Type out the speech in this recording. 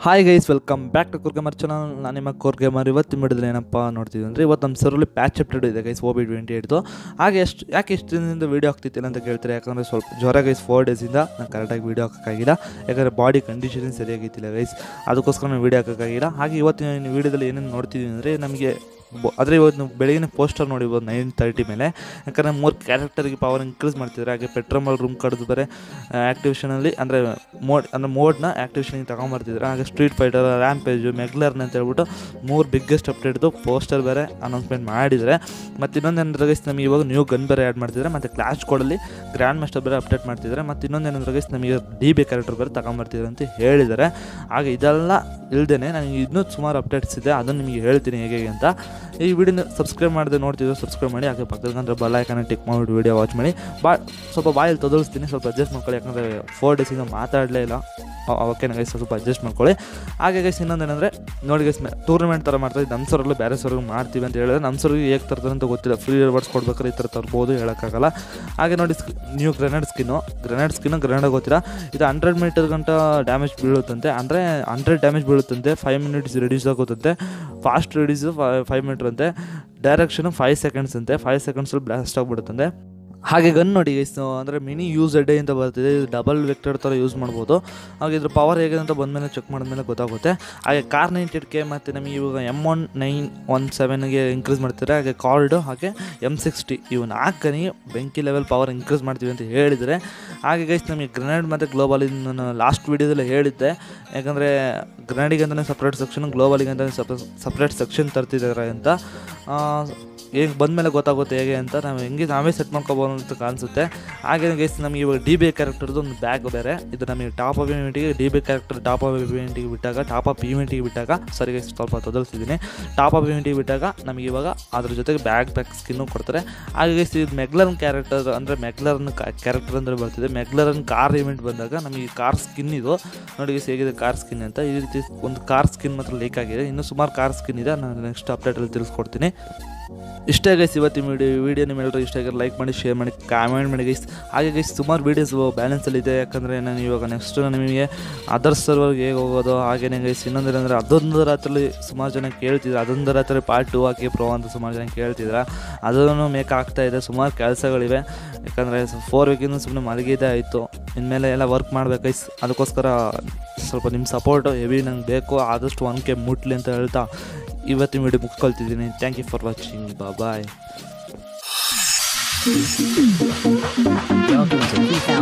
hi guys welcome back to ಕುರ್ಗಮರ್ channel ನಾನು ನಿಮ್ಮ ಕೋರ್ಗೆಮರ್ ಇವತ್ತು ಮಾಡಿದ್ರೆ ಏನಪ್ಪ ನೋಡ್ತಿದ್ವಿ ಅಂದರೆ ಇವತ್ತು ನಮ್ಮ ಸರಲ್ಲಿ ಪ್ಯಾಚ್ ಅಪ್ಡೇಟ್ ಇದೆ ಗೈಸ್ ಓ ಬಿ ಟ್ವೆಂಟಿ ಏಟ್ದು ಹಾಗೆ ಎಷ್ಟು ಯಾಕೆ ಎಷ್ಟು ದಿನದಿಂದ ವೀಡಿಯೋ ಆಗ್ತಿತ್ತಿಲ್ಲ ಅಂತ ಕೇಳ್ತಾರೆ ಯಾಕಂದರೆ ಸ್ವಲ್ಪ ಜ್ವರ ಗೈಸ್ ಫೋರ್ ಡೇಸಿಂದ ನಾನು ಕರೆಕ್ಟಾಗಿ ವೀಡಿಯೋ ಹಾಕೋಕ್ಕಾಗಿಲ್ಲ ಯಾಕಂದರೆ ಬಾಡಿ ಕಂಡೀಷನ್ ಸರಿಯಾಗಿತ್ತಿಲ್ಲ ಗೈಸ್ ಅದಕ್ಕೋಸ್ಕರ ನಾನು ವೀಡಿಯೋ ಹಾಕೋಕ್ಕಾಗಿಲ್ಲ ಹಾಗೆ ಇವತ್ತಿನ ವೀಡಿಯೋದಲ್ಲಿ ಏನೇನು ನೋಡ್ತಿದ್ವಿ ಅಂದರೆ ನಮಗೆ ಆದರೆ ಇವತ್ತು ನೀವು ಬೆಳಗಿನ ಪೋಸ್ಟರ್ ನೋಡಿಬೋದು ನೈನ್ ತರ್ಟಿ ಮೇಲೆ ಯಾಕಂದರೆ ಮೂರು ಕ್ಯಾರೆಕ್ಟರ್ಗೆ ಪವರ್ ಇನ್ಕ್ರೀಸ್ ಮಾಡ್ತಿದ್ದಾರೆ ಹಾಗೆ ಪೆಟ್ರೋಲ್ ರೂಮ್ ಕಡ್ದು ಬೇರೆ ಆ್ಯಕ್ಟಿವೇಷನಲ್ಲಿ ಅಂದರೆ ಮೋಡ್ ಅಂದರೆ ಮೋಡ್ನ ಆ್ಯಕ್ಟಿವೇಷನ್ಗೆ ತಗೊಂಬರ್ತಿದ್ದಾರೆ ಹಾಗೆ ಸ್ಟ್ರೀಟ್ ಫೈಟರ್ ರ್ಯಾಮ್ ಪೇಜು ಮೆಗ್ಲರ್ನ ಅಂತ ಹೇಳ್ಬಿಟ್ಟು ಮೂರು ಬಿಗ್ಗೆಸ್ಟ್ ಅಪ್ಡೇಟ್ದು ಪೋಸ್ಟರ್ ಬೇರೆ ಅನೌನ್ಸ್ಮೆಂಟ್ ಮಾಡಿದ್ದಾರೆ ಮತ್ತು ಇನ್ನೊಂದೇನಂದ್ರೆ ಗೈಸ್ ನಮಗೆ ಇವಾಗ ನ್ಯೂ ಗನ್ ಬೇರೆ ಆ್ಯಡ್ ಮಾಡ್ತಿದ್ದಾರೆ ಮತ್ತು ಕ್ಲಾಶ್ ಕೋಡಲ್ಲಿ ಗ್ರ್ಯಾಂಡ್ ಮಾಸ್ಟರ್ ಬೇರೆ ಅಪ್ಡೇಟ್ ಮಾಡ್ತಿದ್ದಾರೆ ಮತ್ತು ಇನ್ನೊಂದೇನಂದ್ರೆ ಗೈಸ್ ನಮಗೆ ಡಿ ಬಿ ಕ್ಯಾರೆಕ್ಟರ್ ಬೇರೆ ತಗೊಂಬರ್ತಿದ್ದಾರೆ ಅಂತ ಹೇಳಿದ್ದಾರೆ ಹಾಗೆ ಇದೆಲ್ಲ ಇಲ್ದೇ ನನಗೆ ಇನ್ನೂ ಸುಮಾರು ಅಪ್ಡೇಟ್ಸ್ ಇದೆ ಅದನ್ನು ನಿಮಗೆ ಹೇಳ್ತೀನಿ ಹೇಗೆ ಹೇಗೆ ಅಂತ ಈ ವಿಡಿಯೋನ ಸಬ್ಸ್ಕ್ರೈಬ್ ಮಾಡಿದೆ ನೋಡ್ತಿದ್ರು ಸಬ್ಸ್ಕ್ರೈಬ್ ಮಾಡಿ ಹಾಗೆ ಪಕ್ಕದಲ್ಲಿ ಬಲ್ಲ ಐಕನ್ನ ಟಿಕ್ ಮಾಡಿಬಿಟ್ಟು ವಿಡಿಯೋ ವಾಚ್ ಮಾಡಿ ಬಾ ಸ್ವಲ್ಪ ಬಾಯಲ್ಲಿ ತೊದಲಿಸ್ತೀನಿ ಸ್ವಲ್ಪ ಅಡ್ಜಸ್ಟ್ ಮಾಡ್ಕೊಳ್ಳಿ ಯಾಕಂದರೆ ಫೋರ್ ಡೇಸಿಂದ ಮಾತಾಡಲೇ ಇಲ್ಲ ಓಕೆ ಗೈಸ್ ಸ್ವಲ್ಪ ಅಡ್ಜಸ್ಟ್ ಮಾಡ್ಕೊಳ್ಳಿ ಹಾಗೆ ಗೈಸ್ ಇನ್ನೊಂದೇನೆಂದರೆ ನೋಡಿ ಗೈಸ್ ಟೂರ್ನಮೆಂಟ್ ಥರ ಮಾಡ್ತಾರೆ ನಮ್ಮ ಸರಲ್ಲೂ ಬೇರೆ ಸರಿಗೆ ಮಾಡ್ತೀವಿ ಅಂತ ಹೇಳಿದ್ರೆ ನಮ್ಮ ಸರಿಗೆ ಹೇಗೆ ತರ್ತಾರೆ ಅಂತ ಗೊತ್ತಿಲ್ಲ ಫ್ರೀ ರಿವಾರ್ಡ್ಸ್ ಕೊಡ್ಬೇಕಾದ್ರೆ ಈ ಥರ ತರ್ಬೋದು ಹೇಳೋಕ್ಕಾಗಲ್ಲ ಹಾಗೆ ನೋಡಿ new grenade skin grenade skin grenade ಗೊತ್ತಿಲ್ಲ ಇದು ಹಂಡ್ರೆಡ್ ಮೀಟರ್ ಗಂಟ ಡ್ಯಾಮೇಜ್ ಬೀಳುತ್ತಂತೆ ಅಂದರೆ ಹಂಡ್ರೆಡ್ ಡ್ಯಾಮೇಜ್ ಬೀಳುತ್ತಂತೆ ಫೈವ್ ಮಿನಿಟ್ಸ್ ರಿಡ್ಯೂಸ್ ಆಗುತ್ತಂತೆ ಫಾಸ್ಟ್ ರಿಡ್ಯೂಸ್ ಫೈವ್ ಮೀಟ್ರ್ ಅಂತೆ ಡೈರೆಕ್ಷನು ಫೈವ್ ಸೆಕೆಂಡ್ಸ್ ಅಂತೆ ಫೈವ್ ಸೆಕೆಂಡ್ಸಲ್ಲಿ ಬ್ಲಾಸ್ಟ್ ಆಗಿಬಿಡುತ್ತಂತೆ ಹಾಗೆ ಗನ್ ನೋಡಿ ಗೈಸ್ ಅಂದರೆ ಮಿನಿ ಯೂಸ್ ಎಡೆ ಅಂತ ಬರ್ತಿದೆ ಇದು ಡಬಲ್ ವೆಕ್ಟರ್ ಥರ ಯೂಸ್ ಮಾಡ್ಬೋದು ಹಾಗೆ ಇದ್ರ ಪವರ್ ಹೇಗಿದೆ ಅಂತ ಬಂದಮೇಲೆ ಚೆಕ್ ಮಾಡಿದ್ಮೇಲೆ ಗೊತ್ತಾಗುತ್ತೆ ಹಾಗೆ ಕಾರ್ ನೈಂಟೆಡ್ ಕೆ ಮತ್ತು ನಮಗೆ ಇವಾಗ ಎಮ್ ಒನ್ ನೈನ್ ಒನ್ ಸೆವೆನ್ಗೆ ಇನ್ಕ್ರೀಸ್ ಮಾಡ್ತಾರೆ ಹಾಗೆ ಕಾರ್ಡು ಹಾಗೆ ಎಮ್ ಸಿಕ್ಸ್ಟಿ ಇವು ನಾಲ್ಕನಿಗೆ ಬೆಂಕಿ ಲೆವೆಲ್ ಪವರ್ ಇನ್ಕ್ರೀಸ್ ಮಾಡ್ತೀವಿ ಅಂತ ಹೇಳಿದರೆ ಹಾಗೆ ಗೈಸ್ ನಮಗೆ ಗ್ರೆನೇಡ್ ಮತ್ತು ಗ್ಲೋಬಲ್ ನಾನು ಲಾಸ್ಟ್ ವೀಡಿಯೋದಲ್ಲಿ ಹೇಳಿದ್ದೆ ಯಾಕಂದರೆ ಗ್ರೆನೇಡಿಗೆ ಅಂತಲೇ ಸಪ್ರೇಟ್ ಸೆಕ್ಷನ್ ಗ್ಲೋಬಲಿಗೆ ಅಂತಲೇ ಸಪ್ರೇಟ್ ಸೆಕ್ಷನ್ ತರ್ತಿದ್ದಾರೆ ಅಂತ ಹೇಗೆ ಬಂದಮೇಲೆ ಗೊತ್ತಾಗುತ್ತೆ ಹೇಗೆ ಅಂತ ನಾವು ಹೆಂಗೆ ನಾವೇ ಸೆಟ್ ಮಾಡ್ಕೊಬೋದು ಅಂತ ಕಾಣಿಸುತ್ತೆ ಹಾಗೆ ಗೈಸ್ ನಮಗೆ ಇವಾಗ ಡಿ ಬಿ ಕ್ಯಾರೆಕ್ಟರ್ದು ಒಂದು ಬ್ಯಾಗ್ ಬೇರೆ ಇದು ನಮಗೆ ಟಾಪ್ ಅಪ್ ಇವೆಂಟಿಗೆ D B character top up ಇವೆಂಟಿಗೆ ಬಿಟ್ಟಾಗ ಟಾಪ್ ಅಪ್ ಇವೆಂಟಿಗೆ ಬಿಟ್ಟಾಗ ಸರಿ ಗೈಸ್ ಸ್ವಲ್ಪ ತೊದಲ್ಸಿದ್ದೀನಿ ಟಾಪ್ ಅಪ್ ಇವೆಂಟಿಗೆ ಬಿಟ್ಟಾಗ ನಮಗೆ ಇವಾಗ ಅದ್ರ ಜೊತೆಗೆ ಬ್ಯಾಗ್ ಬ್ಯಾಗ್ ಸ್ಕಿನ್ನು ಕೊಡ್ತಾರೆ ಹಾಗೆ ಗೈಸ್ ಇದು ಮೆಗ್ಲರ್ನ್ ಕ್ಯಾರೆಕ್ಟರ್ ಅಂದರೆ ಮೆಗ್ಲರ್ನ್ ಕ್ಯಾರೆಕ್ಟರ್ ಅಂದರೆ ಬರ್ತಿದೆ ಮೆಗ್ಲರನ್ ಕಾರ್ ಇವೆಂಟ್ ಬಂದಾಗ ನಮಗೆ ಕಾರ್ ಸ್ಕಿನ್ ಇದು ನೋಡಿ ಗೈಸ್ ಹೇಗಿದೆ ಕಾರ್ ಸ್ಕಿನ್ ಅಂತ ಈ ರೀತಿ ಒಂದು ಕಾರ್ ಸ್ಕಿನ್ ಮಾತ್ರ ಲೀಕ್ ಆಗಿದೆ ಇನ್ನೂ ಸುಮಾರು ಕಾರ್ ಸ್ಕಿನ್ ಇದೆ ನಾನು ನೆಕ್ಸ್ಟ್ ಅಪ್ಡೇಟಲ್ಲಿ ತಿಳಿಸ್ಕೊಡ್ತೀನಿ ಇಷ್ಟೇ ಗೈಸ್ ಇವತ್ತಿನ ವಿಡಿಯೋ ವಿಡಿಯೋ ನಿಮ್ಮೆಲ್ಲರೂ ಇಷ್ಟ ಆಗಿರೋ ಲೈಕ್ ಮಾಡಿ ಶೇರ್ ಮಾಡಿ ಕಾಮೆಂಟ್ ಮಾಡಿ ಗೈಸ್ ಹಾಗೆ ಗೈಸ್ ಸುಮಾರು ವೀಡಿಯೋಸ್ ಬ್ಯಾಲೆನ್ಸಲ್ಲಿ ಇದೆ ಯಾಕಂದರೆ ನಾನು ಇವಾಗ ನೆಕ್ಸ್ಟ್ ನಿಮಗೆ ಅದರ್ ಸರ್ವರ್ಗೆ ಹೇಗೆ ಹೋಗೋದು ಹಾಗೇನೆ ಗೈಸ್ ಇನ್ನೊಂದೇನೆಂದರೆ ಅದೊಂದು ರಾತ್ರಿ ಸುಮಾರು ಜನ ಕೇಳ್ತಿದ್ರು ಅದೊಂದು ರಾತ್ರಿ ಪಾರ್ಟ್ ಟು ಹಾಕಿ ಪ್ರೋ ಅಂತ ಸುಮಾರು ಜನ ಕೇಳ್ತಿದ್ರ ಅದನ್ನು ಮೇಕ್ ಆಗ್ತಾ ಇದೆ ಸುಮಾರು ಕೆಲಸಗಳಿವೆ ಯಾಕಂದರೆ ಫೋರ್ ವೀಕಿಂದ ಸುಮ್ಮನೆ ಮಲಗಿದ್ದೇ ಆಯಿತು ಇನ್ಮೇಲೆ ಎಲ್ಲ ವರ್ಕ್ ಮಾಡ್ಬೇಕು ಗೈಸ್ ಅದಕ್ಕೋಸ್ಕರ ಸ್ವಲ್ಪ ನಿಮ್ಮ ಸಪೋರ್ಟು ಹೆವಿ ನಂಗೆ ಬೇಕು ಆದಷ್ಟು ಒನ್ ಕೆ ಮುಟ್ಲಿ ಅಂತ ಹೇಳ್ತಾ ಇವತ್ತಿನ ವಿಡಿಯೋ ಮುಗಿಸ್ಕೊಳ್ತಿದ್ದೀನಿ thank you for watching bye Welcome to FIFA